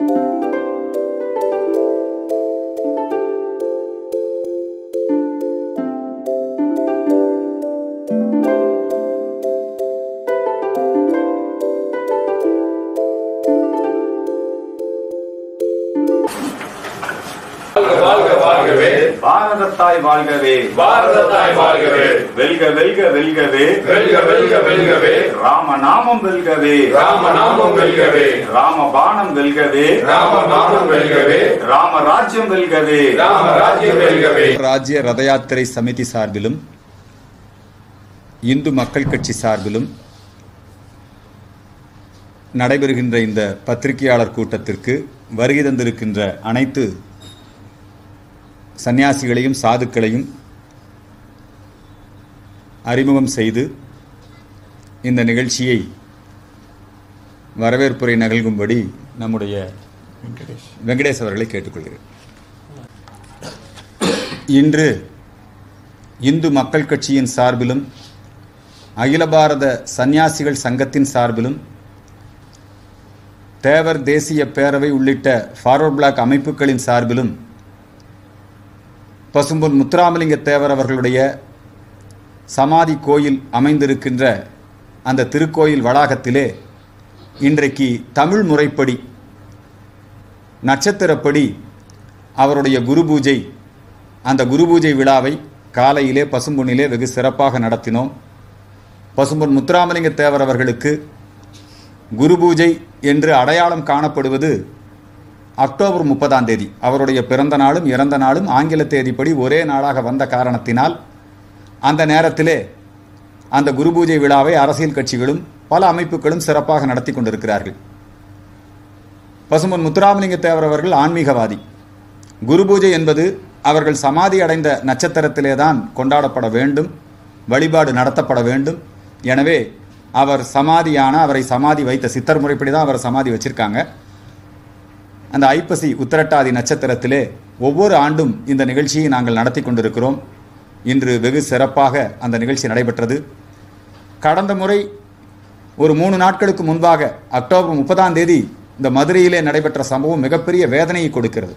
வாழ்க வாழ்க வாழ்கவே பாரதத்தாய் வாழ்கவே பாரதத்தாய் வாழ்கவே வெல்க வெல்க வெல்கவே வெல்க வெல்க வெல்கவே ராம நாமம் வெல்கவே ராம நாமம் வெல்கவே ராம பாணம் வெல்கவே ராம நாமம் வெல்கவே ராம ராஜ்யம் வெல்கவே ராம ராஜ்யம் வெல்கவே ராஜ்ய ரத யாத்திரை சமிதி சார்பிலும் இந்து மக்கள் கட்சி சார்பிலும் நடைபெறுகின்ற இந்த பத்திரிகையாளர் கூட்டத்திற்கு வருகை தந்திருக்கின்ற அனைத்து சந்நியாசிகளையும் சாதுக்களையும் அறிமுகம் செய்து இந்த நிகழ்ச்சியை வரவேற்புரை நகல்கும்படி நம்முடைய வெங்கடேஷ் அவர்களை கேட்டுக்கொள்கிறேன் இன்று இந்து மக்கள் கட்சியின் சார்பிலும் அகில பாரத சந்நியாசிகள் சங்கத்தின் சார்பிலும் தேவர் தேசிய பேரவை உள்ளிட்ட ஃபார்வர்ட் பிளாக் அமைப்புகளின் சார்பிலும் பசும்பொன் முத்துராமலிங்க தேவர் அவர்களுடைய சமாதி கோயில் அமைந்திருக்கின்ற அந்த திருக்கோயில் வளாகத்திலே இன்றைக்கு தமிழ் முறைப்படி நட்சத்திரப்படி அவருடைய குரு பூஜை அந்த குரு பூஜை விழாவை காலையிலே பசும்பொன்னிலே வெகு சிறப்பாக நடத்தினோம் பசும்பொன் முத்துராமலிங்க தேவர் அவர்களுக்கு குரு பூஜை என்று அடையாளம் காணப்படுவது அக்டோபர் முப்பதாம் தேதி அவருடைய பிறந்த நாளும் இறந்த நாளும் ஆங்கில தேதிப்படி ஒரே நாளாக வந்த காரணத்தினால் அந்த நேரத்திலே அந்த குரு பூஜை விழாவை அரசியல் கட்சிகளும் பல அமைப்புகளும் சிறப்பாக நடத்தி கொண்டிருக்கிறார்கள் பசும்பொன் முத்துராமலிங்க தேவர் அவர்கள் ஆன்மீகவாதி குரு பூஜை என்பது அவர்கள் சமாதி அடைந்த நட்சத்திரத்திலே தான் கொண்டாடப்பட வேண்டும் வழிபாடு நடத்தப்பட வேண்டும் எனவே அவர் சமாதியான அவரை சமாதி வைத்த சித்தர் முறைப்படி தான் அவர் சமாதி வச்சிருக்காங்க அந்த ஐப்பசி உத்திரட்டாதி நட்சத்திரத்திலே ஒவ்வொரு ஆண்டும் இந்த நிகழ்ச்சியை நாங்கள் நடத்தி கொண்டிருக்கிறோம் இன்று வெகு சிறப்பாக அந்த நிகழ்ச்சி நடைபெற்றது கடந்த முறை ஒரு மூணு நாட்களுக்கு முன்பாக அக்டோபர் முப்பதாம் தேதி இந்த மதுரையிலே நடைபெற்ற சம்பவம் மிகப்பெரிய வேதனையை கொடுக்கிறது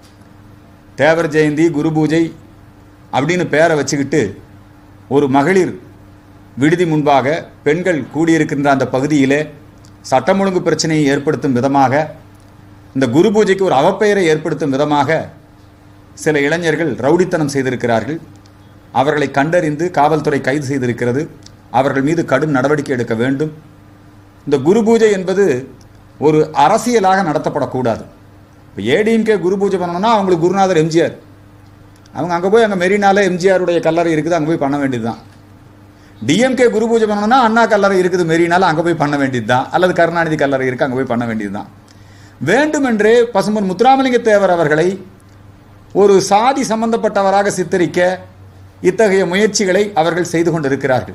தேவர் ஜெயந்தி குரு பூஜை அப்படின்னு பேரை வச்சுக்கிட்டு ஒரு மகளிர் விடுதி முன்பாக பெண்கள் கூடியிருக்கின்ற அந்த பகுதியிலே சட்டம் ஒழுங்கு பிரச்சனையை ஏற்படுத்தும் விதமாக இந்த குரு பூஜைக்கு ஒரு அவப்பெயரை ஏற்படுத்தும் விதமாக சில இளைஞர்கள் ரவுடித்தனம் செய்திருக்கிறார்கள் அவர்களை கண்டறிந்து காவல்துறை கைது செய்திருக்கிறது அவர்கள் மீது கடும் நடவடிக்கை எடுக்க வேண்டும் இந்த குரு பூஜை என்பது ஒரு அரசியலாக நடத்தப்படக்கூடாது இப்போ ஏடிஎம்கே குரு பூஜை பண்ணணும்னா அவங்களுக்கு குருநாதர் எம்ஜிஆர் அவங்க அங்கே போய் அங்கே மெரினால எம்ஜிஆருடைய கல்லறை இருக்குது அங்கே போய் பண்ண வேண்டியது தான் டிஎம்கே குரு பூஜை பண்ணணும்னா அண்ணா கல்லறை இருக்குது மெரினால அங்கே போய் பண்ண வேண்டியது தான் அல்லது கருணாநிதி கல்லறை இருக்குது அங்கே போய் பண்ண வேண்டியது தான் வேண்டுமென்றே பசும்பொன் முத்துராமலிங்க தேவர் அவர்களை ஒரு சாதி சம்பந்தப்பட்டவராக சித்தரிக்க இத்தகைய முயற்சிகளை அவர்கள் செய்து கொண்டிருக்கிறார்கள்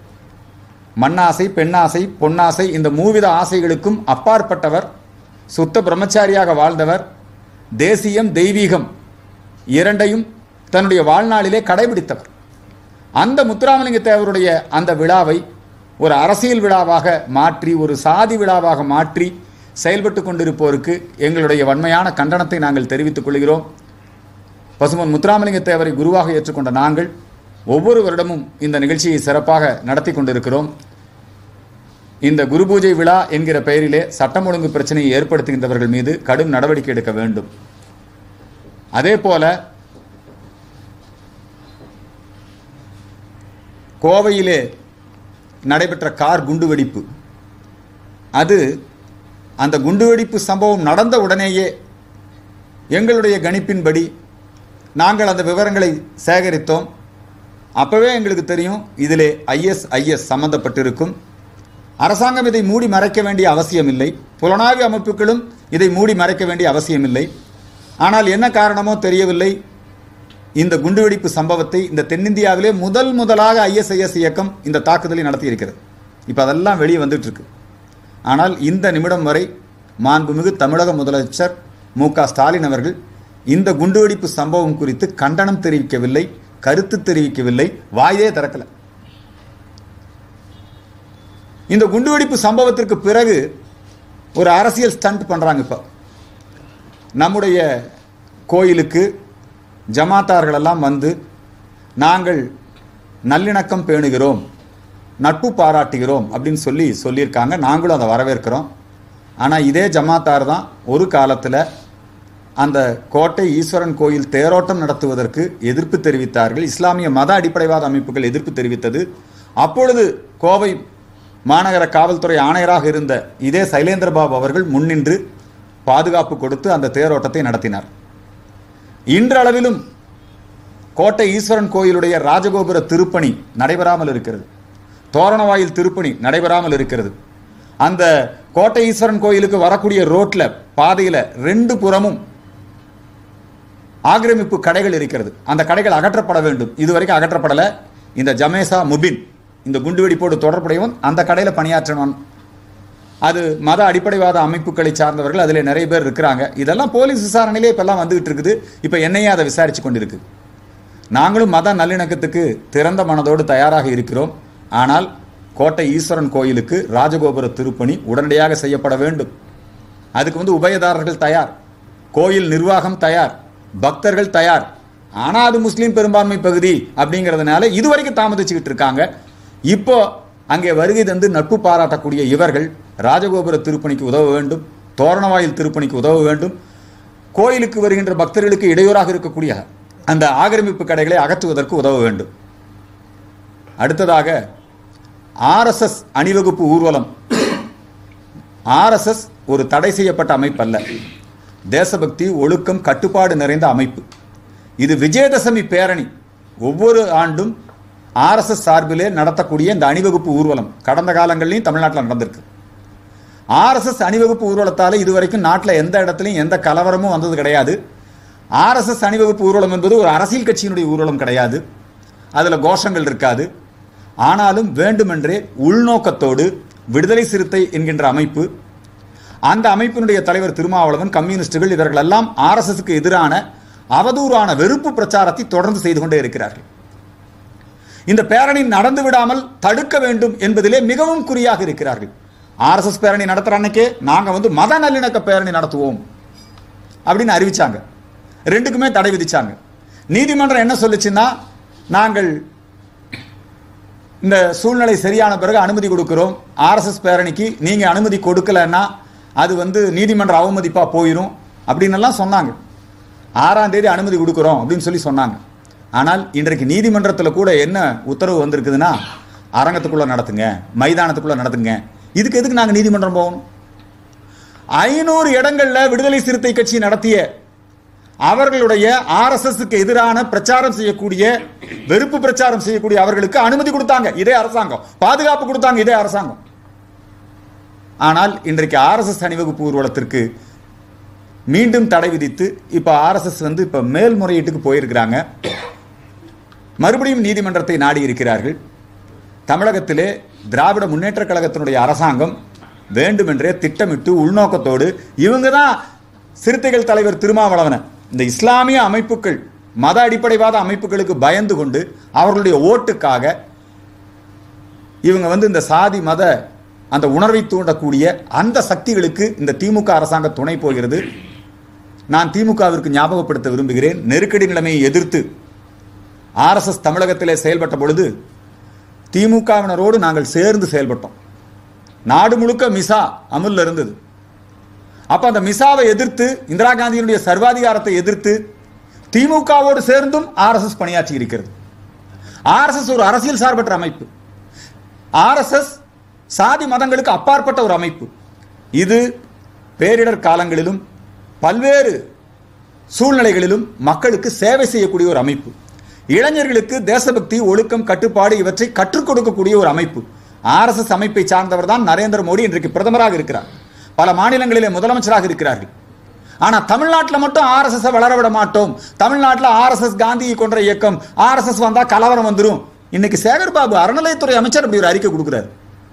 மண்ணாசை பெண்ணாசை பொன்னாசை இந்த மூவித ஆசைகளுக்கும் அப்பாற்பட்டவர் சுத்த பிரம்மச்சாரியாக வாழ்ந்தவர் தேசியம் தெய்வீகம் இரண்டையும் தன்னுடைய வாழ்நாளிலே கடைபிடித்தவர் அந்த முத்துராமலிங்க தேவருடைய அந்த விழாவை ஒரு அரசியல் விழாவாக மாற்றி ஒரு சாதி விழாவாக மாற்றி செயல்பட்டு கொண்டிருப்போருக்கு எங்களுடைய வன்மையான கண்டனத்தை நாங்கள் தெரிவித்துக் கொள்கிறோம் பசுமன் முத்துராமலிங்க தேவரை குருவாக ஏற்றுக்கொண்ட நாங்கள் ஒவ்வொரு வருடமும் இந்த நிகழ்ச்சியை சிறப்பாக நடத்தி கொண்டிருக்கிறோம் இந்த குரு பூஜை விழா என்கிற பெயரிலே சட்டம் ஒழுங்கு பிரச்சனையை ஏற்படுத்துகின்றவர்கள் மீது கடும் நடவடிக்கை எடுக்க வேண்டும் அதே போல கோவையிலே நடைபெற்ற கார் குண்டுவெடிப்பு அது அந்த குண்டுவெடிப்பு சம்பவம் நடந்த உடனேயே எங்களுடைய கணிப்பின்படி நாங்கள் அந்த விவரங்களை சேகரித்தோம் அப்போவே எங்களுக்கு தெரியும் இதிலே ஐஎஸ்ஐஎஸ் சம்பந்தப்பட்டிருக்கும் அரசாங்கம் இதை மூடி மறைக்க வேண்டிய அவசியமில்லை புலனாய்வு அமைப்புகளும் இதை மூடி மறைக்க வேண்டிய அவசியமில்லை ஆனால் என்ன காரணமோ தெரியவில்லை இந்த குண்டுவெடிப்பு சம்பவத்தை இந்த தென்னிந்தியாவிலே முதல் முதலாக ஐஎஸ்ஐஎஸ் இயக்கம் இந்த தாக்குதலை நடத்தியிருக்கிறது இப்போ அதெல்லாம் வெளியே வந்துட்டு இருக்கு ஆனால் இந்த நிமிடம் வரை மாண்புமிகு தமிழக முதலமைச்சர் மு க ஸ்டாலின் அவர்கள் இந்த குண்டுவெடிப்பு சம்பவம் குறித்து கண்டனம் தெரிவிக்கவில்லை கருத்து தெரிவிக்கவில்லை வாயே திறக்கல இந்த குண்டுவெடிப்பு சம்பவத்திற்கு பிறகு ஒரு அரசியல் ஸ்டண்ட் பண்றாங்க இப்போ நம்முடைய கோயிலுக்கு ஜமாத்தார்கள் எல்லாம் வந்து நாங்கள் நல்லிணக்கம் பேணுகிறோம் நட்பு பாராட்டுகிறோம் அப்படின்னு சொல்லி சொல்லியிருக்காங்க நாங்களும் அதை வரவேற்கிறோம் ஆனால் இதே ஜமாத்தார் தான் ஒரு காலத்தில் அந்த கோட்டை ஈஸ்வரன் கோயில் தேரோட்டம் நடத்துவதற்கு எதிர்ப்பு தெரிவித்தார்கள் இஸ்லாமிய மத அடிப்படைவாத அமைப்புகள் எதிர்ப்பு தெரிவித்தது அப்பொழுது கோவை மாநகர காவல்துறை ஆணையராக இருந்த இதே சைலேந்திரபாபு அவர்கள் முன்னின்று பாதுகாப்பு கொடுத்து அந்த தேரோட்டத்தை நடத்தினார் இன்றளவிலும் கோட்டை ஈஸ்வரன் கோயிலுடைய ராஜகோபுர திருப்பணி நடைபெறாமல் இருக்கிறது தோரணவாயில் திருப்பணி நடைபெறாமல் இருக்கிறது அந்த கோட்டை ஈஸ்வரன் கோயிலுக்கு வரக்கூடிய ரோட்ல பாதையில ரெண்டு புறமும் ஆக்கிரமிப்பு கடைகள் இருக்கிறது அந்த கடைகள் அகற்றப்பட வேண்டும் இதுவரைக்கும் அகற்றப்படல இந்த ஜமேசா முபின் இந்த குண்டுவெடிப்போடு தொடர்புடையவன் அந்த கடையில் பணியாற்றினவன் அது மத அடிப்படைவாத அமைப்புகளை சார்ந்தவர்கள் அதில் நிறைய பேர் இருக்கிறாங்க இதெல்லாம் போலீஸ் விசாரணையிலே இப்பெல்லாம் வந்துகிட்டு இருக்குது இப்போ என்னையே அதை விசாரித்து கொண்டிருக்கு நாங்களும் மத நல்லிணக்கத்துக்கு திறந்த மனதோடு தயாராக இருக்கிறோம் ஆனால் கோட்டை ஈஸ்வரன் கோயிலுக்கு ராஜகோபுர திருப்பணி உடனடியாக செய்யப்பட வேண்டும் அதுக்கு வந்து உபயதாரர்கள் தயார் கோயில் நிர்வாகம் தயார் பக்தர்கள் தயார் ஆனால் அது முஸ்லீம் பெரும்பான்மை பகுதி அப்படிங்கிறதுனால இதுவரைக்கும் தாமதிச்சுக்கிட்டு இருக்காங்க இப்போ அங்கே வருகை தந்து நட்பு பாராட்டக்கூடிய இவர்கள் ராஜகோபுர திருப்பணிக்கு உதவ வேண்டும் தோரணவாயில் திருப்பணிக்கு உதவ வேண்டும் கோயிலுக்கு வருகின்ற பக்தர்களுக்கு இடையூறாக இருக்கக்கூடிய அந்த ஆக்கிரமிப்பு கடைகளை அகற்றுவதற்கு உதவ வேண்டும் அடுத்ததாக ஆர்எஸ்எஸ் அணிவகுப்பு ஊர்வலம் ஆர்எஸ்எஸ் ஒரு தடை செய்யப்பட்ட அமைப்பு அல்ல தேசபக்தி ஒழுக்கம் கட்டுப்பாடு நிறைந்த அமைப்பு இது விஜயதசமி பேரணி ஒவ்வொரு ஆண்டும் ஆர்எஸ்எஸ் சார்பிலே நடத்தக்கூடிய இந்த அணிவகுப்பு ஊர்வலம் கடந்த காலங்கள்லையும் தமிழ்நாட்டில் நடந்திருக்கு ஆர்எஸ்எஸ் அணிவகுப்பு ஊர்வலத்தால் இதுவரைக்கும் நாட்டில் எந்த இடத்துலையும் எந்த கலவரமும் வந்தது கிடையாது ஆர்எஸ்எஸ் அணிவகுப்பு ஊர்வலம் என்பது ஒரு அரசியல் கட்சியினுடைய ஊர்வலம் கிடையாது அதில் கோஷங்கள் இருக்காது ஆனாலும் வேண்டுமென்றே உள்நோக்கத்தோடு விடுதலை சிறுத்தை என்கின்ற அமைப்பு அந்த அமைப்பினுடைய தலைவர் திருமாவளவன் கம்யூனிஸ்டுகள் இவர்கள் எல்லாம் ஆர்எஸ்எஸ்க்கு எதிரான அவதூறான வெறுப்பு பிரச்சாரத்தை தொடர்ந்து செய்து கொண்டே இருக்கிறார்கள் இந்த பேரணி நடந்து விடாமல் தடுக்க வேண்டும் என்பதிலே மிகவும் குறியாக இருக்கிறார்கள் ஆர்எஸ்எஸ் பேரணி நடத்துற அன்னைக்கே நாங்க வந்து மத நல்லிணக்க பேரணி நடத்துவோம் அப்படின்னு அறிவிச்சாங்க ரெண்டுக்குமே தடை விதிச்சாங்க நீதிமன்றம் என்ன சொல்லுச்சுன்னா நாங்கள் இந்த சூழ்நிலை சரியான பிறகு அனுமதி கொடுக்கிறோம் ஆர்எஸ்எஸ் பேரணிக்கு நீங்க அனுமதி கொடுக்கலன்னா அது வந்து நீதிமன்ற அவமதிப்பா போயிடும் அப்படின்னு எல்லாம் சொன்னாங்க ஆறாம் தேதி அனுமதி கொடுக்குறோம் அப்படின்னு சொல்லி சொன்னாங்க ஆனால் இன்றைக்கு நீதிமன்றத்தில் கூட என்ன உத்தரவு வந்திருக்குதுன்னா அரங்கத்துக்குள்ள நடத்துங்க மைதானத்துக்குள்ள நடத்துங்க இதுக்கு எதுக்கு நாங்கள் நீதிமன்றம் போகணும் ஐநூறு இடங்கள்ல விடுதலை சிறுத்தை கட்சி நடத்திய அவர்களுடைய ஆர்எஸ்எஸ்க்கு எதிரான பிரச்சாரம் செய்யக்கூடிய வெறுப்பு பிரச்சாரம் செய்யக்கூடிய அவர்களுக்கு அனுமதி கொடுத்தாங்க இதே அரசாங்கம் பாதுகாப்பு கொடுத்தாங்க இதே அரசாங்கம் ஆனால் இன்றைக்கு ஆர்எஸ்எஸ் அணிவகுப்பு ஊர்வலத்திற்கு மீண்டும் தடை விதித்து இப்போ ஆர்எஸ்எஸ் வந்து இப்போ மேல்முறையீட்டுக்கு போயிருக்கிறாங்க மறுபடியும் நீதிமன்றத்தை நாடி இருக்கிறார்கள் தமிழகத்திலே திராவிட முன்னேற்ற கழகத்தினுடைய அரசாங்கம் வேண்டுமென்றே திட்டமிட்டு உள்நோக்கத்தோடு இவங்க தான் சிறுத்தைகள் தலைவர் திருமாவளவனை இந்த இஸ்லாமிய அமைப்புகள் மத அடிப்படைவாத அமைப்புகளுக்கு பயந்து கொண்டு அவர்களுடைய ஓட்டுக்காக இவங்க வந்து இந்த சாதி மத அந்த உணர்வை தூண்டக்கூடிய அந்த சக்திகளுக்கு இந்த திமுக அரசாங்கம் துணை போகிறது நான் திமுகவிற்கு ஞாபகப்படுத்த விரும்புகிறேன் நெருக்கடி நிலைமையை எதிர்த்து ஆர்எஸ்எஸ் தமிழகத்திலே செயல்பட்ட பொழுது திமுகவினரோடு நாங்கள் சேர்ந்து செயல்பட்டோம் நாடு முழுக்க மிசா அமுல்ல இருந்தது அப்ப அந்த மிசாவை எதிர்த்து இந்திரா காந்தியினுடைய சர்வாதிகாரத்தை எதிர்த்து திமுகவோடு சேர்ந்தும் ஆர்எஸ்எஸ் பணியாற்றி இருக்கிறது ஆர்எஸ்எஸ் ஒரு அரசியல் சார்பற்ற அமைப்பு ஆர்எஸ்எஸ் சாதி மதங்களுக்கு அப்பாற்பட்ட ஒரு அமைப்பு இது பேரிடர் காலங்களிலும் பல்வேறு சூழ்நிலைகளிலும் மக்களுக்கு சேவை செய்யக்கூடிய ஒரு அமைப்பு இளைஞர்களுக்கு தேசபக்தி ஒழுக்கம் கட்டுப்பாடு இவற்றை கற்றுக் கொடுக்கக்கூடிய ஒரு அமைப்பு ஆர்எஸ்எஸ் அமைப்பை சார்ந்தவர் தான் நரேந்திர மோடி இன்றைக்கு பிரதமராக இருக்கிறார் பல மாநிலங்களிலே முதலமைச்சராக இருக்கிறார்கள் ஆனா தமிழ்நாட்டில் மட்டும் ஆர்எஸ்எஸ் வளர விட மாட்டோம் தமிழ்நாட்டில் ஆர்எஸ்எஸ் காந்தியை கொன்ற இயக்கம் ஆர்எஸ்எஸ் வந்தா கலவரம் வந்துரும் இன்னைக்கு சேகர் பாபு அறநிலையத்துறை அமைச்சர் அப்படி ஒரு அறிக்கை கொடுக்கிறார்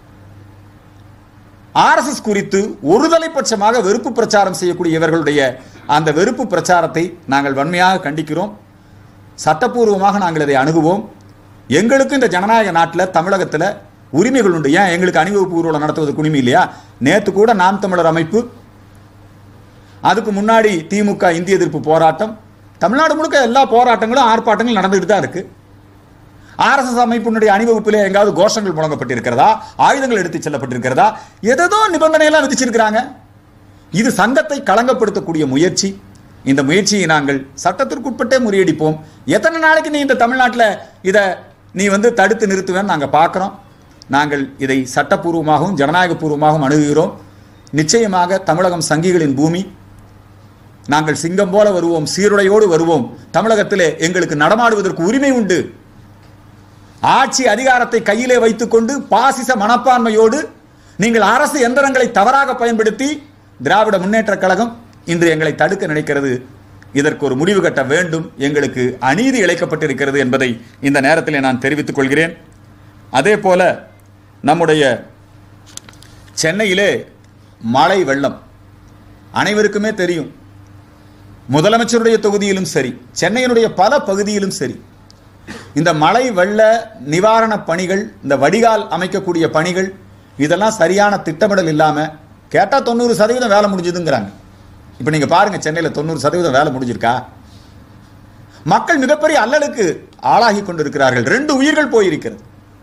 ஆர்எஸ்எஸ் குறித்து ஒருதலை பட்சமாக வெறுப்பு பிரச்சாரம் செய்யக்கூடிய இவர்களுடைய அந்த வெறுப்பு பிரச்சாரத்தை நாங்கள் வன்மையாக கண்டிக்கிறோம் சட்டப்பூர்வமாக நாங்கள் இதை அணுகுவோம் எங்களுக்கு இந்த ஜனநாயக நாட்டில் தமிழகத்தில் உரிமைகள் உண்டு ஏன் எங்களுக்கு அணிவகுப்பு ஊர்வலம் நடத்துவதற்கு உரிமை இல்லையா நேற்று கூட நாம் தமிழர் அமைப்பு அதுக்கு முன்னாடி திமுக இந்திய எதிர்ப்பு போராட்டம் தமிழ்நாடு முழுக்க எல்லா போராட்டங்களும் ஆர்ப்பாட்டங்களும் நடந்துகிட்டு தான் இருக்கு ஆர்எஸ்எஸ் அமைப்பினுடைய அணிவகுப்பிலே எங்காவது கோஷங்கள் முழங்கப்பட்டிருக்கிறதா ஆயுதங்கள் எடுத்துச் செல்லப்பட்டிருக்கிறதா எதோ நிபந்தனையெல்லாம் விதிச்சிருக்கிறாங்க இது சங்கத்தை களங்கப்படுத்தக்கூடிய முயற்சி இந்த முயற்சியை நாங்கள் சட்டத்திற்குட்பட்டே முறியடிப்போம் எத்தனை நாளைக்கு நீ இந்த தமிழ்நாட்டில் இதை நீ வந்து தடுத்து நிறுத்துவேன்னு நாங்கள் பார்க்குறோம் நாங்கள் இதை சட்டப்பூர்வமாகவும் ஜனநாயகபூர்வமாகவும் அணுகுகிறோம் நிச்சயமாக தமிழகம் சங்கிகளின் பூமி நாங்கள் சிங்கம் போல வருவோம் சீருடையோடு வருவோம் தமிழகத்திலே எங்களுக்கு நடமாடுவதற்கு உரிமை உண்டு ஆட்சி அதிகாரத்தை கையிலே வைத்துக்கொண்டு பாசிச மனப்பான்மையோடு நீங்கள் அரசு எந்திரங்களை தவறாக பயன்படுத்தி திராவிட முன்னேற்றக் கழகம் இன்று எங்களை தடுக்க நினைக்கிறது இதற்கு ஒரு முடிவு கட்ட வேண்டும் எங்களுக்கு அநீதி இழைக்கப்பட்டிருக்கிறது என்பதை இந்த நேரத்தில் நான் தெரிவித்துக் கொள்கிறேன் அதே போல நம்முடைய சென்னையிலே மழை வெள்ளம் அனைவருக்குமே தெரியும் முதலமைச்சருடைய தொகுதியிலும் சரி சென்னையினுடைய பல பகுதியிலும் சரி இந்த மழை வெள்ள நிவாரணப் பணிகள் இந்த வடிகால் அமைக்கக்கூடிய பணிகள் இதெல்லாம் சரியான திட்டமிடல் இல்லாமல் கேட்டால் தொண்ணூறு சதவீதம் வேலை முடிஞ்சதுங்கிறாங்க இப்போ நீங்கள் பாருங்கள் சென்னையில் தொண்ணூறு சதவீதம் வேலை முடிஞ்சிருக்கா மக்கள் மிகப்பெரிய அல்லலுக்கு ஆளாகி கொண்டிருக்கிறார்கள் ரெண்டு உயிர்கள் போயிருக்கிறது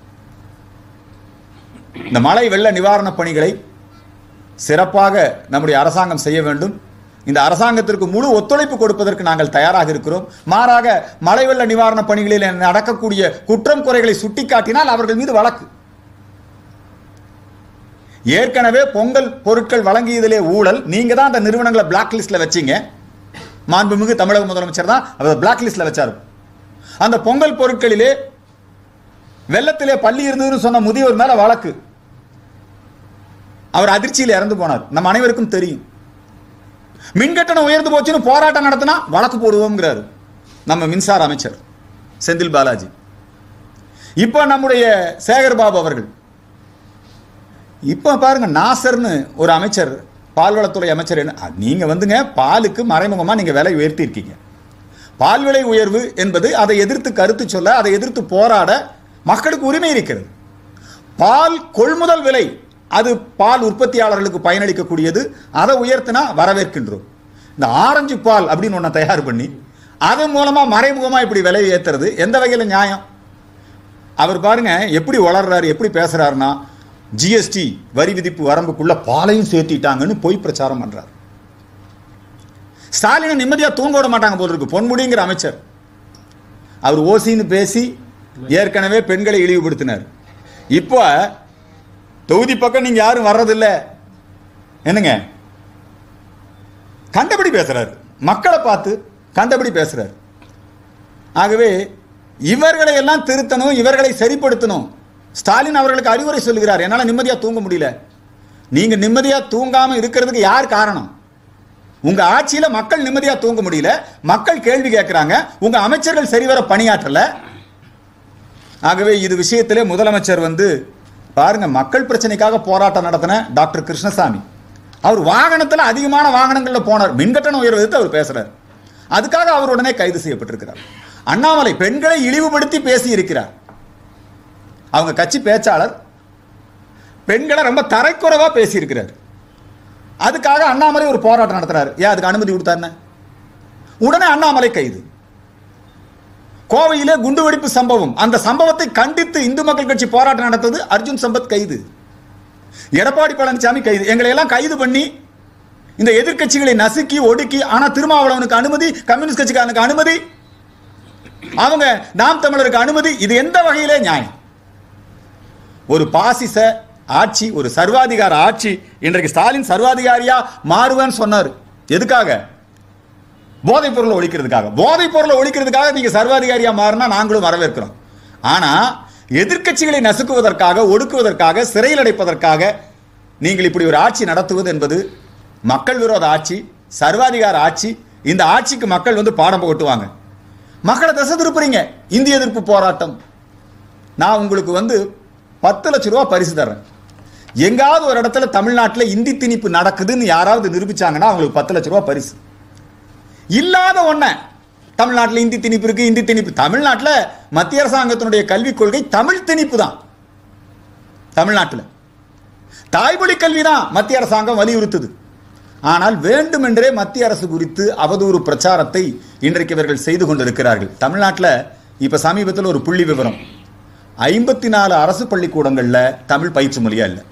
இந்த மழை வெள்ள நிவாரணப் பணிகளை சிறப்பாக நம்முடைய அரசாங்கம் செய்ய வேண்டும் இந்த அரசாங்கத்திற்கு முழு ஒத்துழைப்பு கொடுப்பதற்கு நாங்கள் தயாராக இருக்கிறோம் மாறாக மழை வெள்ள நிவாரணப் பணிகளில் நடக்கக்கூடிய குற்றம் குறைகளை சுட்டிக்காட்டினால் அவர்கள் மீது வழக்கு ஏற்கனவே பொங்கல் பொருட்கள் வழங்கியதிலே ஊழல் நீங்க தான் அந்த நிறுவனங்களை பிளாக் லிஸ்ட்ல வச்சீங்க மாண்புமிகு தமிழக முதலமைச்சர் தான் அவர் பிளாக் லிஸ்ட்ல வச்சார் அந்த பொங்கல் பொருட்களிலே வெள்ளத்திலே பள்ளி இருந்ததுன்னு சொன்ன முதியோர் மேல வழக்கு அவர் அதிர்ச்சியில் இறந்து போனார் நம்ம அனைவருக்கும் தெரியும் மின்கட்டணம் உயர்ந்து போச்சுன்னு போராட்டம் நடத்தினா வழக்கு போடுவோம்ங்கிறாரு நம்ம மின்சார அமைச்சர் செந்தில் பாலாஜி இப்போ நம்முடைய சேகர்பாபு அவர்கள் இப்போ பாருங்க நாசர்னு ஒரு அமைச்சர் பால்வளத்துறை அமைச்சர் என்ன அ, நீங்க வந்துங்க பாலுக்கு மறைமுகமா நீங்க விலை உயர்த்தி இருக்கீங்க பால் விலை உயர்வு என்பது அதை எதிர்த்து கருத்து சொல்ல அதை எதிர்த்து போராட மக்களுக்கு உரிமை இருக்கிறது பால் கொள்முதல் விலை அது பால் உற்பத்தியாளர்களுக்கு பயனளிக்கக்கூடியது அதை உயர்த்தினா வரவேற்கின்றோம் இந்த ஆரஞ்சு பால் அப்படின்னு ஒன்றை தயார் பண்ணி அதன் மூலமா மறைமுகமா இப்படி விலை ஏத்துறது எந்த வகையில் நியாயம் அவர் பாருங்க எப்படி வளர்றாரு எப்படி பேசுறாருன்னா ஜிஎஸ்டி வரி விதிப்பு வரம்புக்குள்ள பாலையும் சேர்த்திட்டாங்கன்னு பொய் பிரச்சாரம் பண்றாரு ஸ்டாலினை நிம்மதியா தூங்க விட மாட்டாங்க போல இருக்கு பொன்முடிங்கிற அமைச்சர் அவர் ஓசின்னு பேசி ஏற்கனவே பெண்களை இழிவுபடுத்தினார் இப்போ தொகுதி பக்கம் நீங்க யாரும் வர்றதில்ல என்னங்க கண்டபடி பேசுறாரு மக்களை பார்த்து கண்டபடி பேசுறாரு ஆகவே இவர்களை எல்லாம் திருத்தணும் இவர்களை சரிப்படுத்தணும் ஸ்டாலின் அவர்களுக்கு அறிவுரை சொல்லுகிறார் என்னால் நிம்மதியாக தூங்க முடியல நீங்க நிம்மதியா தூங்காம இருக்கிறதுக்கு யார் காரணம் உங்க ஆட்சியில மக்கள் நிம்மதியா தூங்க முடியல மக்கள் கேள்வி கேட்கிறாங்க உங்க அமைச்சர்கள் சரிவர பணியாற்றல ஆகவே இது விஷயத்திலே முதலமைச்சர் வந்து பாருங்க மக்கள் பிரச்சனைக்காக போராட்டம் நடத்தின டாக்டர் கிருஷ்ணசாமி அவர் வாகனத்தில் அதிகமான வாகனங்கள்ல போனார் மின்கட்டண உயர்வு எதிர்த்து அவர் பேசுறார் அதுக்காக அவர் உடனே கைது செய்யப்பட்டிருக்கிறார் அண்ணாமலை பெண்களை இழிவுபடுத்தி பேசி இருக்கிறார் அவங்க கட்சி பேச்சாளர் பெண்களை ரொம்ப தரைக்குறைவா பேசியிருக்கிறார் அதுக்காக அண்ணாமலை ஒரு போராட்டம் நடத்துறாரு ஏன் அதுக்கு அனுமதி கொடுத்தாருன்னு உடனே அண்ணாமலை கைது கோவையிலே குண்டுவெடிப்பு சம்பவம் அந்த சம்பவத்தை கண்டித்து இந்து மக்கள் கட்சி போராட்டம் நடத்தது அர்ஜுன் சம்பத் கைது எடப்பாடி பழனிசாமி கைது எங்களை எல்லாம் கைது பண்ணி இந்த எதிர்க்கட்சிகளை நசுக்கி ஒடுக்கி ஆனா திருமாவளவனுக்கு அனுமதி கம்யூனிஸ்ட் கட்சிக்காரனுக்கு அனுமதி அவங்க நாம் தமிழருக்கு அனுமதி இது எந்த வகையிலே நியாயம் ஒரு பாசிச ஆட்சி ஒரு சர்வாதிகார ஆட்சி இன்றைக்கு ஸ்டாலின் சர்வாதிகாரியா மாறுவேன்னு சொன்னார் எதுக்காக போதைப் பொருளை ஒழிக்கிறதுக்காக போதைப் பொருளை ஒழிக்கிறதுக்காக நீங்க சர்வாதிகாரியா மாறினா நாங்களும் வரவேற்கிறோம் ஆனா எதிர்க்கட்சிகளை நசுக்குவதற்காக ஒடுக்குவதற்காக சிறையில் அடைப்பதற்காக நீங்கள் இப்படி ஒரு ஆட்சி நடத்துவது என்பது மக்கள் விரோத ஆட்சி சர்வாதிகார ஆட்சி இந்த ஆட்சிக்கு மக்கள் வந்து பாடம் புகட்டுவாங்க மக்களை திசை திருப்புறீங்க இந்திய எதிர்ப்பு போராட்டம் நான் உங்களுக்கு வந்து பத்து லட்ச ரூபா பரிசு தர்றேன் எங்காவது ஒரு இடத்துல தமிழ்நாட்டில் இந்தி திணிப்பு நடக்குதுன்னு யாராவது நிரூபிச்சாங்கன்னா அவங்களுக்கு பத்து லட்ச ரூபா பரிசு இல்லாத ஒன்றை தமிழ்நாட்டில் இந்தி திணிப்பு இருக்கு இந்தி திணிப்பு தமிழ்நாட்டில் மத்திய அரசாங்கத்தினுடைய கல்விக் கொள்கை தமிழ் திணிப்பு தான் தமிழ்நாட்டில் தாய்மொழி கல்வி தான் மத்திய அரசாங்கம் வலியுறுத்துது ஆனால் வேண்டுமென்றே மத்திய அரசு குறித்து அவதூறு பிரச்சாரத்தை இன்றைக்கு இவர்கள் செய்து கொண்டிருக்கிறார்கள் தமிழ்நாட்டில் இப்ப சமீபத்தில் ஒரு புள்ளி விவரம் ஐம்பத்தி நாலு அரசு பள்ளிக்கூடங்கள்ல தமிழ் பயிற்று மொழியா இல்லை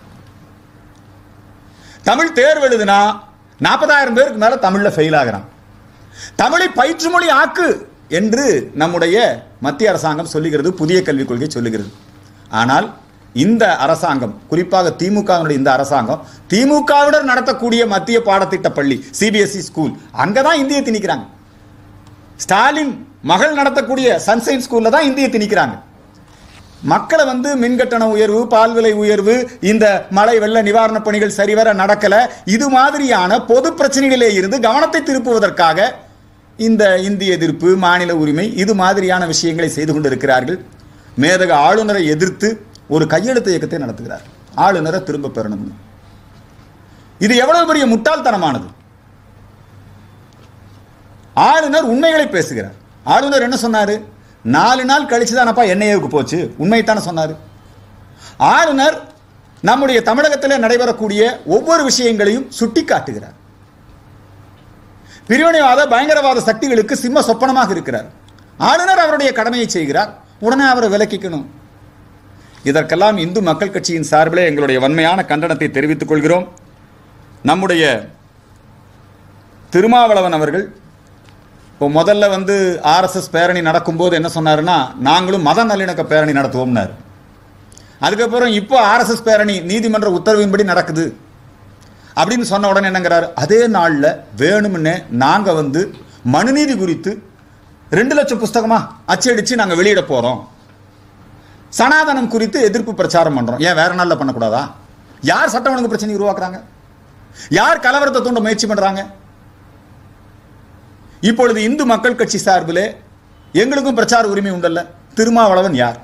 தமிழ் தேர்வு எழுதுனா நாற்பதாயிரம் பேருக்கு மேல தமிழ்ல ஃபெயில் ஆகிறான் தமிழை பயிற்று மொழி ஆக்கு என்று நம்முடைய மத்திய அரசாங்கம் சொல்லுகிறது புதிய கல்விக் கொள்கை சொல்லுகிறது ஆனால் இந்த அரசாங்கம் குறிப்பாக திமுகவினுடைய இந்த அரசாங்கம் திமுகவினர் நடத்தக்கூடிய மத்திய பாடத்திட்ட பள்ளி சிபிஎஸ்இ ஸ்கூல் அங்கதான் இந்திய திணிக்கிறாங்க ஸ்டாலின் மகள் நடத்தக்கூடிய சன்சைன் ஸ்கூல்ல தான் இந்திய திணிக்கிறாங்க மக்களை வந்து மின்கட்டண உயர்வு பால் விலை உயர்வு இந்த மழை வெள்ள நிவாரண பணிகள் சரிவர நடக்கல இது மாதிரியான பொது பிரச்சனைகளிலே இருந்து கவனத்தை திருப்புவதற்காக இந்த இந்திய எதிர்ப்பு மாநில உரிமை இது மாதிரியான விஷயங்களை செய்து கொண்டிருக்கிறார்கள் மேதக ஆளுநரை எதிர்த்து ஒரு கையெழுத்து இயக்கத்தை நடத்துகிறார் ஆளுநரை திரும்ப பெறணும் இது எவ்வளவு பெரிய முட்டாள்தனமானது ஆளுநர் உண்மைகளை பேசுகிறார் ஆளுநர் என்ன சொன்னாரு நாலு நாள் கழிச்சு தானப்பா என்ஐஏவுக்கு போச்சு உண்மைத்தானே சொன்னாரு ஆளுநர் நம்முடைய தமிழகத்தில் நடைபெறக்கூடிய ஒவ்வொரு விஷயங்களையும் சுட்டி காட்டுகிறார் பிரிவினைவாத பயங்கரவாத சக்திகளுக்கு சிம்ம சொப்பனமாக இருக்கிறார் ஆளுநர் அவருடைய கடமையை செய்கிறார் உடனே அவரை விலக்கிக்கணும் இதற்கெல்லாம் இந்து மக்கள் கட்சியின் சார்பிலே எங்களுடைய வன்மையான கண்டனத்தை தெரிவித்துக் கொள்கிறோம் நம்முடைய திருமாவளவன் அவர்கள் இப்போ முதல்ல வந்து ஆர்எஸ்எஸ் பேரணி நடக்கும்போது என்ன சொன்னாருன்னா நாங்களும் மத நல்லிணக்க பேரணி நடத்துவோம்னாரு அதுக்கப்புறம் இப்போ ஆர்எஸ்எஸ் பேரணி நீதிமன்ற உத்தரவின்படி நடக்குது அப்படின்னு சொன்ன உடனே என்னங்கிறாரு அதே நாளில் வேணும்னே நாங்கள் வந்து மனுநீதி குறித்து ரெண்டு லட்சம் புஸ்தகமா அச்சடிச்சு நாங்கள் வெளியிட போகிறோம் சனாதனம் குறித்து எதிர்ப்பு பிரச்சாரம் பண்ணுறோம் ஏன் வேற நாளில் பண்ணக்கூடாதா யார் சட்ட ஒழுங்கு பிரச்சனை உருவாக்குறாங்க யார் கலவரத்தை தூண்ட முயற்சி பண்ணுறாங்க இப்பொழுது இந்து மக்கள் கட்சி சார்பிலே எங்களுக்கும் பிரச்சார உரிமை உண்டல்ல திருமாவளவன் யார்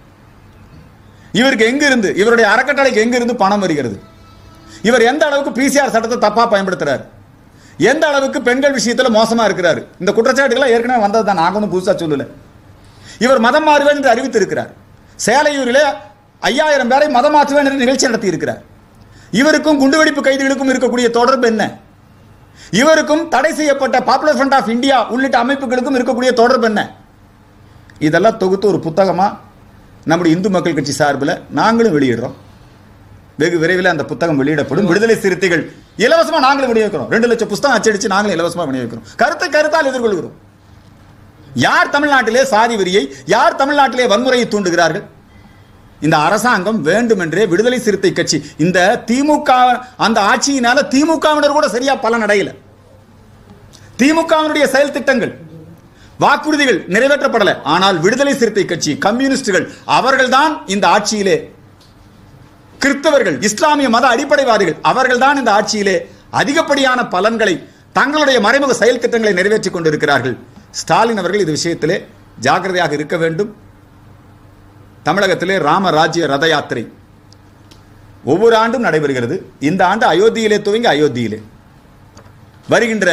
இவருக்கு எங்கிருந்து இவருடைய அறக்கட்டளைக்கு எங்கிருந்து பணம் வருகிறது இவர் எந்த அளவுக்கு பிசிஆர் சட்டத்தை தப்பா பயன்படுத்துறாரு எந்த அளவுக்கு பெண்கள் விஷயத்துல மோசமா இருக்கிறாரு இந்த குற்றச்சாட்டுகள் ஏற்கனவே வந்தது தான் நாங்க ஒன்றும் புதுசா சொல்லல இவர் மதம் மாறுவேன் என்று அறிவித்திருக்கிறார் சேலையூரிலே ஐயாயிரம் பேரை மதம் மாற்றுவேன் என்று நிகழ்ச்சி நடத்தி இருக்கிறார் இவருக்கும் குண்டுவெடிப்பு கைதிகளுக்கும் இருக்கக்கூடிய தொடர்பு என்ன இவருக்கும் தடை செய்யப்பட்ட பாப்புலர் ஃப்ரண்ட் ஆஃப் இந்தியா உள்ளிட்ட அமைப்புகளுக்கும் இருக்கக்கூடிய தொடர்பு என்ன இதெல்லாம் தொகுத்து ஒரு புத்தகமா நம்முடைய இந்து மக்கள் கட்சி சார்பில் நாங்களும் வெளியிடுறோம் வெகு விரைவில் அந்த புத்தகம் வெளியிடப்படும் விடுதலை சிறுத்தைகள் இலவசமா நாங்களும் விநியோகிக்கிறோம் ரெண்டு லட்சம் புத்தகம் அச்சடிச்சு நாங்களும் இலவசமா விநியோகிக்கிறோம் கருத்தை கருத்தால் எதிர்கொள்கிறோம் யார் தமிழ்நாட்டிலே சாதி வெறியை யார் தமிழ்நாட்டிலே வன்முறையை தூண்டுகிறார்கள் இந்த அரசாங்கம் வேண்டுமென்றே விடுதலை சிறுத்தை கட்சி இந்த திமுக அந்த ஆட்சியினால திமுகவினர் கூட சரியா பலன் அடையல திமுகவினுடைய செயல் திட்டங்கள் வாக்குறுதிகள் நிறைவேற்றப்படல ஆனால் விடுதலை சிறுத்தை கட்சி கம்யூனிஸ்டுகள் அவர்கள்தான் இந்த ஆட்சியிலே கிறிஸ்தவர்கள் இஸ்லாமிய மத அடிப்படைவாதிகள் அவர்கள்தான் இந்த ஆட்சியிலே அதிகப்படியான பலன்களை தங்களுடைய மறைமுக செயல் திட்டங்களை நிறைவேற்றிக் கொண்டிருக்கிறார்கள் ஸ்டாலின் அவர்கள் இது விஷயத்திலே ஜாக்கிரதையாக இருக்க வேண்டும் தமிழகத்திலே ராம ராஜ்ய ரத யாத்திரை ஒவ்வொரு ஆண்டும் நடைபெறுகிறது இந்த ஆண்டு அயோத்தியிலே துவங்கி அயோத்தியிலே வருகின்ற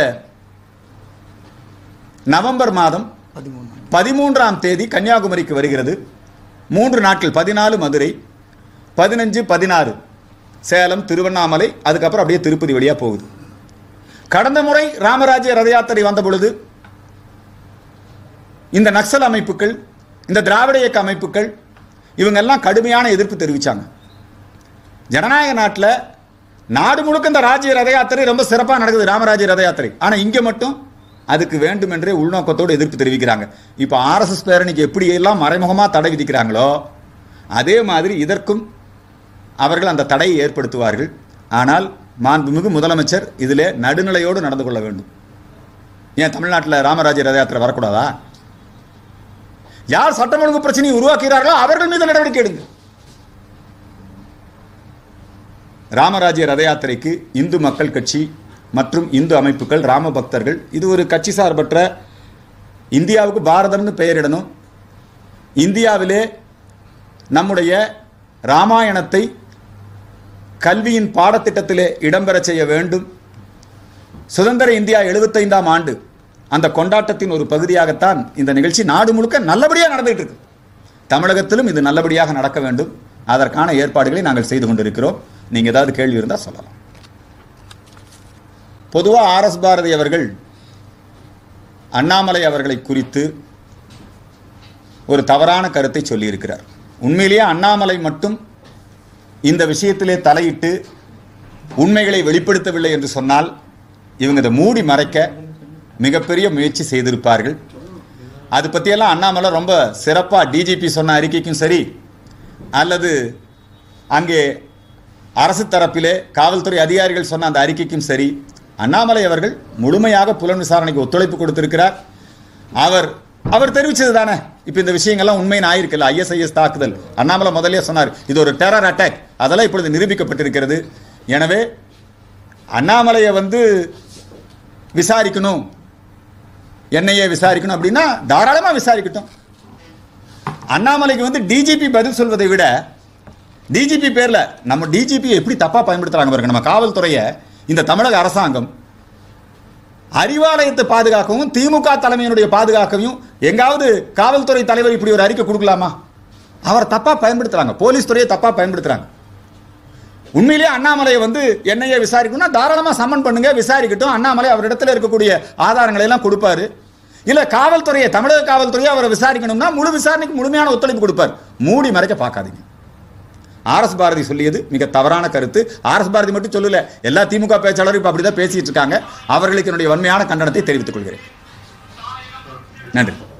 நவம்பர் மாதம் பதிமூன்றாம் தேதி கன்னியாகுமரிக்கு வருகிறது மூன்று நாட்கள் பதினாலு மதுரை பதினஞ்சு பதினாறு சேலம் திருவண்ணாமலை அதுக்கப்புறம் அப்படியே திருப்பதி வழியா போகுது கடந்த முறை ராமராஜ்ய ரத யாத்திரை வந்த பொழுது இந்த நக்சல் அமைப்புகள் இந்த திராவிட இயக்க அமைப்புகள் இவங்கெல்லாம் கடுமையான எதிர்ப்பு தெரிவிச்சாங்க ஜனநாயக நாட்டில் நாடு முழுக்க இந்த ராஜ்ய ரத யாத்திரை ரொம்ப சிறப்பாக நடக்குது ராமராஜ்ய ரத யாத்திரை ஆனால் இங்கே மட்டும் அதுக்கு வேண்டுமென்றே உள்நோக்கத்தோடு எதிர்ப்பு தெரிவிக்கிறாங்க இப்போ ஆர்எஸ்எஸ் பேரணிக்கு எப்படி எல்லாம் மறைமுகமாக தடை விதிக்கிறாங்களோ அதே மாதிரி இதற்கும் அவர்கள் அந்த தடையை ஏற்படுத்துவார்கள் ஆனால் மாண்புமிகு முதலமைச்சர் இதிலே நடுநிலையோடு நடந்து கொள்ள வேண்டும் ஏன் தமிழ்நாட்டில் ராமராஜ்ய ரத யாத்திரை வரக்கூடாதா யார் சட்டம் ஒழுங்கு பிரச்சனையை உருவாக்குகிறார்களோ அவர்கள் மீது நடவடிக்கை எடுங்க ராமராஜ்ய ரத யாத்திரைக்கு இந்து மக்கள் கட்சி மற்றும் இந்து அமைப்புகள் ராம பக்தர்கள் இது ஒரு கட்சி சார்பற்ற இந்தியாவுக்கு பாரதம்னு பெயரிடணும் இந்தியாவிலே நம்முடைய ராமாயணத்தை கல்வியின் பாடத்திட்டத்திலே இடம்பெற செய்ய வேண்டும் சுதந்திர இந்தியா எழுபத்தைந்தாம் ஆண்டு அந்த கொண்டாட்டத்தின் ஒரு பகுதியாகத்தான் இந்த நிகழ்ச்சி நாடு முழுக்க நல்லபடியாக நடந்துகிட்டு இருக்கு தமிழகத்திலும் இது நல்லபடியாக நடக்க வேண்டும் அதற்கான ஏற்பாடுகளை நாங்கள் செய்து கொண்டிருக்கிறோம் நீங்க ஏதாவது கேள்வி இருந்தால் சொல்லலாம் பொதுவாக ஆர்எஸ் பாரதி அவர்கள் அண்ணாமலை அவர்களை குறித்து ஒரு தவறான கருத்தை சொல்லியிருக்கிறார் உண்மையிலேயே அண்ணாமலை மட்டும் இந்த விஷயத்திலே தலையிட்டு உண்மைகளை வெளிப்படுத்தவில்லை என்று சொன்னால் இவங்க இதை மூடி மறைக்க மிகப்பெரிய முயற்சி செய்திருப்பார்கள் அது பற்றியெல்லாம் அண்ணாமலை ரொம்ப சிறப்பாக டிஜிபி சொன்ன அறிக்கைக்கும் சரி அல்லது அங்கே அரசு தரப்பிலே காவல்துறை அதிகாரிகள் சொன்ன அந்த அறிக்கைக்கும் சரி அண்ணாமலை அவர்கள் முழுமையாக புலன் விசாரணைக்கு ஒத்துழைப்பு கொடுத்திருக்கிறார் அவர் அவர் தெரிவிச்சது தானே இப்போ இந்த விஷயங்கள்லாம் உண்மையின் ஆயிருக்குல்ல ஐஎஸ்ஐஎஸ் தாக்குதல் அண்ணாமலை முதல்லயே சொன்னார் இது ஒரு டெரர் அட்டாக் அதெல்லாம் இப்பொழுது நிரூபிக்கப்பட்டிருக்கிறது எனவே அண்ணாமலையை வந்து விசாரிக்கணும் என்னையே விசாரிக்கணும் அப்படின்னா தாராளமாக விசாரிக்கட்டும் அண்ணாமலைக்கு வந்து டிஜிபி பதில் சொல்வதை விட டிஜிபி பேர்ல நம்ம டிஜிபி எப்படி தப்பா பயன்படுத்துறாங்க பாருங்க நம்ம காவல்துறையை இந்த தமிழக அரசாங்கம் அறிவாலயத்தை பாதுகாக்கவும் திமுக தலைமையினுடைய பாதுகாக்கவும் எங்காவது காவல்துறை தலைவர் இப்படி ஒரு அறிக்கை கொடுக்கலாமா அவர் தப்பா பயன்படுத்துறாங்க போலீஸ் துறையை தப்பா பயன்படுத்துறாங்க உண்மையிலேயே அண்ணாமலையை வந்து என்னையே விசாரிக்கணும்னா தாராளமா சம்மன் பண்ணுங்க விசாரிக்கட்டும் அண்ணாமலை அவரிடத்துல இருக்கக்கூடிய ஆதாரங்களை எல்லாம் கொடுப்பாரு இல்ல காவல்துறையை தமிழக காவல்துறையை அவரை விசாரிக்கணும்னா முழு விசாரணைக்கு முழுமையான ஒத்துழைப்பு கொடுப்பார் மூடி மறைக்க பார்க்காதீங்க ஆர்எஸ் பாரதி சொல்லியது மிக தவறான கருத்து ஆர்எஸ் பாரதி மட்டும் சொல்லல எல்லா திமுக பேச்சாளரும் இப்ப அப்படிதான் பேசிட்டு இருக்காங்க அவர்களுக்கு என்னுடைய வன்மையான கண்டனத்தை தெரிவித்துக் கொள்கிறேன் நன்றி